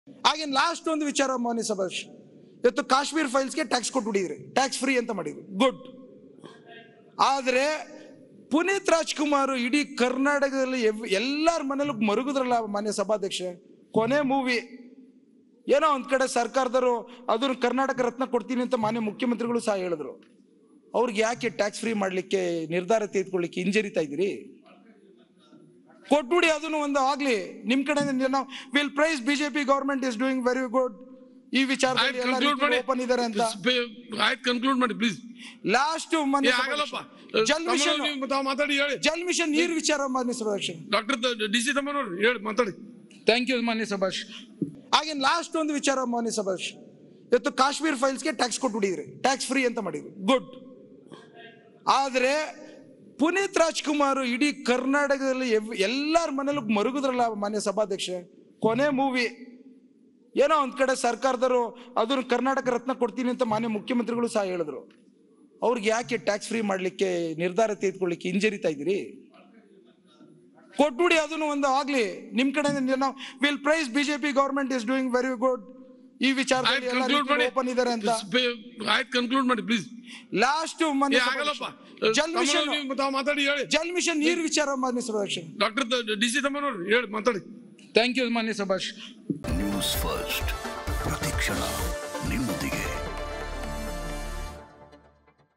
ಹಾಗೆ ಲಾಸ್ಟ್ ಒಂದು ವಿಚಾರ ಮಾನ್ಯ ಸಭಾಷ್ ಇವತ್ತು ಕಾಶ್ಮೀರ್ ಫೈಲ್ಸ್ಗೆ ಟ್ಯಾಕ್ಸ್ ಕೊಟ್ಬಿಟ್ಟಿದ್ರಿ ಟ್ಯಾಕ್ಸ್ ಫ್ರೀ ಅಂತ ಮಾಡಿದ್ರಿ ಗುಡ್ ಆದರೆ ಪುನೀತ್ ರಾಜ್ಕುಮಾರ್ ಇಡೀ ಕರ್ನಾಟಕದಲ್ಲಿ ಎವ್- ಎಲ್ಲಾರ ಮನೇಲೂ ಮರುಗುದ್ರಲ್ಲ ಮಾನ್ಯ ಸಭಾಧ್ಯಕ್ಷ ಕೊನೆ ಮೂವಿ ಏನೋ ಒಂದ್ ಕಡೆ ಸರ್ಕಾರದವರು ಅದನ್ನು ಕರ್ನಾಟಕ ರತ್ನ ಕೊಡ್ತೀನಿ ಅಂತ ಮಾನ್ಯ ಮುಖ್ಯಮಂತ್ರಿಗಳು ಸಹ ಹೇಳಿದ್ರು ಅವ್ರಿಗೆ ಯಾಕೆ ಟ್ಯಾಕ್ಸ್ ಫ್ರೀ ಮಾಡ್ಲಿಕ್ಕೆ ನಿರ್ಧಾರ ತೆಗೆದುಕೊಳ್ಳಿಕ್ಕೆ ಹಿಂಜರಿತಾ ಇದ್ದೀರಿ ಕೊಟ್ಬಿಡಿ ಅದನ್ನು ಒಂದು ಆಗ್ಲಿ ನಿಮ್ ಕಡೆ ನಾವು will praise BJP government is doing very good ಈ ವಿಚಾರದಲ್ಲಿ ಆಯ್ತು ಎಲ್ಲ ಕನ್ಕ್ಲೂಡ್ ಮಾಡಿ ಓಪನ್ ಇದ್ದಾರೆ ಅಂತ ಆಯ್ತು ಕನ್ಕ್ಲೂಡ್ ಮಾಡಿ ಪ್ಲೀಸ್ ಲಾಸ್ಟ್ ಏ ಆಗಲ್ಲಪ್ಪ ಜಲ್ ಮಿಷನ್ ತಮ್ಮನವ್ರು ನೀವು ತಾವು ಮಾತಾಡಿ ಹೇಳಿ ಜಲ್ ಮಿಷನ್ ನೀರು ವಿಚಾರ ಮಾನ್ಯ ಸಭಾಧ್ಯಕ್ಷ ಡಾಕ್ಟರ್ ಡಿ ಸಿ ತಮ್ಮನವ್ರು ಹೇಳಿ ಮಾತಾಡಿ ಥ್ಯಾಂಕ್ ಯು ಮಾನ್ಯ ಸಭಾಷ್ ಹಾಗೆ ಲಾಸ್ಟ್ ಒಂದು ವಿಚಾರ ಮಾನ್ಯ ಸಭಾಷ್ ಇವತ್ತು ಕಾಶ್ಮೀರ್ ಫೈಲ್ಸ್ಗೆ ಟ್ಯಾಕ್ಸ್ ಕೊಟ್ಬಿಟ್ಟಿದ್ರಿ ಟ್ಯಾಕ್ಸ್ ಫ್ರೀ ಅಂತ ಮಾಡಿದ್ರಿ ಗುಡ್ ಆದರೆ ಪುನೀತ್ ರಾಜ್ಕುಮಾರ್ ಇಡೀ ಕರ್ನಾಟಕದಲ್ಲಿ ಎವ್- ಎಲ್ಲಾರ ಮನೇಲೂ ಮರುಗುದ್ರಲ್ಲ ಮಾನ್ಯ ಸಭಾಧ್ಯಕ್ಷ ಕೊನೆ ಮೂವಿ ಏನೋ ಒಂದ್ ಕಡೆ ಸರ್ಕಾರದವರು ಅದನ್ನು ಕರ್ನಾಟಕ ರತ್ನ ಕೊಡ್ತೀನಿ ಅಂತ ಮಾನ್ಯ ಮುಖ್ಯಮಂತ್ರಿಗಳು ಸಹ ಹೇಳಿದ್ರು ಅವ್ರಿಗೆ ಯಾಕೆ ಟ್ಯಾಕ್ಸ್ ಫ್ರೀ ಮಾಡ್ಲಿಕ್ಕೆ ನಿರ್ಧಾರ ತೆಗೆದುಕೊಳ್ಳಿಕ್ಕೆ ಹಿಂಜರಿತಾ ಇದ್ದೀರಿ ಕೊಟ್ಬಿಡಿ ಅದನ್ನು ಒಂದು ಆಗ್ಲಿ ನಿಮ್ ಕಡೆ ನಾವು will praise BJP government is doing very good ಈ ವಿಚಾರದಲ್ಲಿ ಆಯ್ತು ಎಲ್ಲ ಕನ್ಕ್ಲೂಡ್ ಮಾಡಿ ಓಪನ್ ಇದ್ದಾರೆ ಅಂತ ಆಯ್ತು ಕನ್ಕ್ಲೂಡ್ ಮಾಡಿ ಪ್ಲೀಸ್ ಲಾಸ್ಟ್ ಏ ಆಗಲ್ಲಪ್ಪ ಜಲ್ ಮಿಷನ್ ತಮ್ಮನವ್ರು ನೀವು ತಾವು ಮಾತಾಡಿ ಹೇಳಿ ಜಲ್ ಮಿಷನ್ ನೀರು ವಿಚಾರ ಮಾನ್ಯ ಸಭಾಧ್ಯಕ್ಷ ಡಾಕ್ಟರ್ ಡಿ ಸಿ ತಮ್ಮನವ್ರು ಹೇಳಿ ಮಾತಾಡಿ ಥ್ಯಾಂಕ್ ಯು ಮಾನ್ಯ ಸಭಾಷ್ ನ್ಯೂಸ್ ಫಸ್ಟ್ ಪ್ರತಿಕ್ಷಣ ನಿಮ್ಮೊಂದಿಗೆ